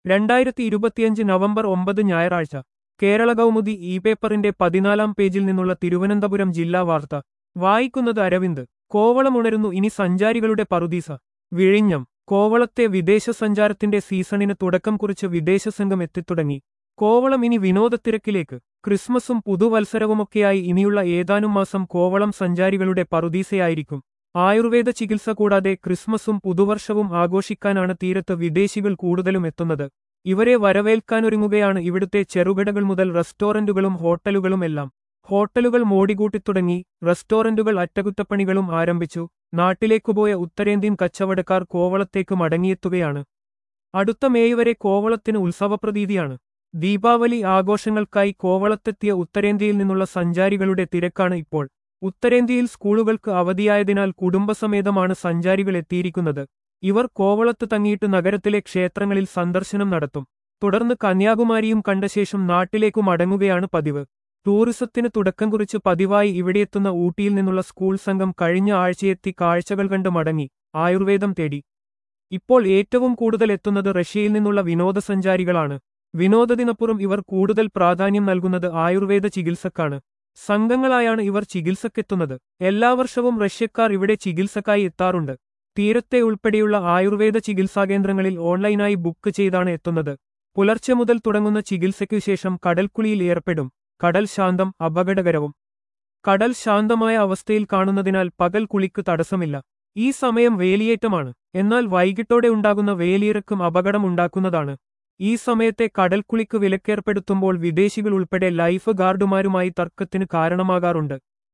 രണ്ടായിരത്തി ഇരുപത്തിയഞ്ച് നവംബർ ഒമ്പത് ഞായറാഴ്ച കേരള കൗമുദി ഇ പേപ്പറിന്റെ പതിനാലാം പേജിൽ നിന്നുള്ള തിരുവനന്തപുരം ജില്ലാ വാർത്ത വായിക്കുന്നത് അരവിന്ദ് കോവളമുണരുന്നു ഇനി സഞ്ചാരികളുടെ പറുദീസ വിഴിഞ്ഞം കോവളത്തെ വിദേശ സഞ്ചാരത്തിന്റെ സീസണിന് തുടക്കം കുറിച്ച് വിദേശ സംഘം എത്തിത്തുടങ്ങി കോവളം ഇനി വിനോദത്തിരക്കിലേക്ക് ക്രിസ്മസും പുതുവത്സരവുമൊക്കെയായി ഇനിയുള്ള ഏതാനും മാസം കോവളം സഞ്ചാരികളുടെ പറുദീസയായിരിക്കും ആയുർവേദ ചികിത്സ കൂടാതെ ക്രിസ്മസും പുതുവർഷവും ആഘോഷിക്കാനാണ് തീരത്ത് വിദേശികൾ കൂടുതലും എത്തുന്നത് ഇവരെ വരവേൽക്കാനൊരുങ്ങുകയാണ് ഇവിടുത്തെ ചെറുകിടകൾ മുതൽ റെസ്റ്റോറന്റുകളും ഹോട്ടലുകളും എല്ലാം ഹോട്ടലുകൾ മോടികൂട്ടിത്തുടങ്ങി റെസ്റ്റോറന്റുകൾ അറ്റകുറ്റപ്പണികളും ആരംഭിച്ചു നാട്ടിലേക്കുപോയ ഉത്തരേന്ത്യൻ കച്ചവടക്കാർ കോവളത്തേക്ക് മടങ്ങിയെത്തുകയാണ് അടുത്ത മേയ് വരെ കോവളത്തിന് ഉത്സവപ്രതീതിയാണ് ദീപാവലി ആഘോഷങ്ങൾക്കായി കോവളത്തെത്തിയ ഉത്തരേന്ത്യയിൽ നിന്നുള്ള സഞ്ചാരികളുടെ തിരക്കാണ് ഇപ്പോൾ ഉത്തരേന്ത്യയിൽ സ്കൂളുകൾക്ക് അവധിയായതിനാൽ കുടുംബസമേതമാണ് സഞ്ചാരികൾ എത്തിയിരിക്കുന്നത് ഇവർ കോവളത്ത് തങ്ങിയിട്ട് നഗരത്തിലെ ക്ഷേത്രങ്ങളിൽ സന്ദർശനം നടത്തും തുടർന്ന് കന്യാകുമാരിയും കണ്ട ശേഷം നാട്ടിലേക്കു മടങ്ങുകയാണ് പതിവ് ടൂറിസത്തിന് തുടക്കം കുറിച്ച് പതിവായി ഇവിടെയെത്തുന്ന ഊട്ടിയിൽ നിന്നുള്ള സ്കൂൾ സംഘം കഴിഞ്ഞ ആഴ്ചയെത്തി കാഴ്ചകൾ കണ്ട് മടങ്ങി ആയുർവേദം തേടി ഇപ്പോൾ ഏറ്റവും കൂടുതൽ എത്തുന്നത് റഷ്യയിൽ നിന്നുള്ള വിനോദസഞ്ചാരികളാണ് വിനോദത്തിനപ്പുറം ഇവർ കൂടുതൽ പ്രാധാന്യം നൽകുന്നത് ആയുർവേദ ചികിത്സക്കാണ് സംഘങ്ങളായാണ് ഇവർ ചികിത്സക്കെത്തുന്നത് എല്ലാ വർഷവും റഷ്യക്കാർ ഇവിടെ ചികിത്സക്കായി എത്താറുണ്ട് തീരത്തെ ഉൾപ്പെടെയുള്ള ആയുർവേദ ചികിത്സാകേന്ദ്രങ്ങളിൽ ഓൺലൈനായി ബുക്ക് ചെയ്താണ് എത്തുന്നത് പുലർച്ചെ മുതൽ തുടങ്ങുന്ന ചികിത്സയ്ക്കു ശേഷം കടൽക്കുളിയിൽ ഏർപ്പെടും കടൽ ശാന്തം അപകടകരവും കടൽ ശാന്തമായ അവസ്ഥയിൽ കാണുന്നതിനാൽ പകൽ കുളിക്ക് തടസ്സമില്ല ഈ സമയം വേലിയേറ്റമാണ് എന്നാൽ വൈകിട്ടോടെ ഉണ്ടാകുന്ന വേലിയിറക്കും അപകടം ഉണ്ടാക്കുന്നതാണ് ഈ സമയത്തെ കടൽക്കുളിക്ക് വിലക്കേർപ്പെടുത്തുമ്പോൾ വിദേശികൾ ഉൾപ്പെടെ ലൈഫ് ഗാർഡുമാരുമായി തർക്കത്തിന് കാരണമാകാറുണ്ട്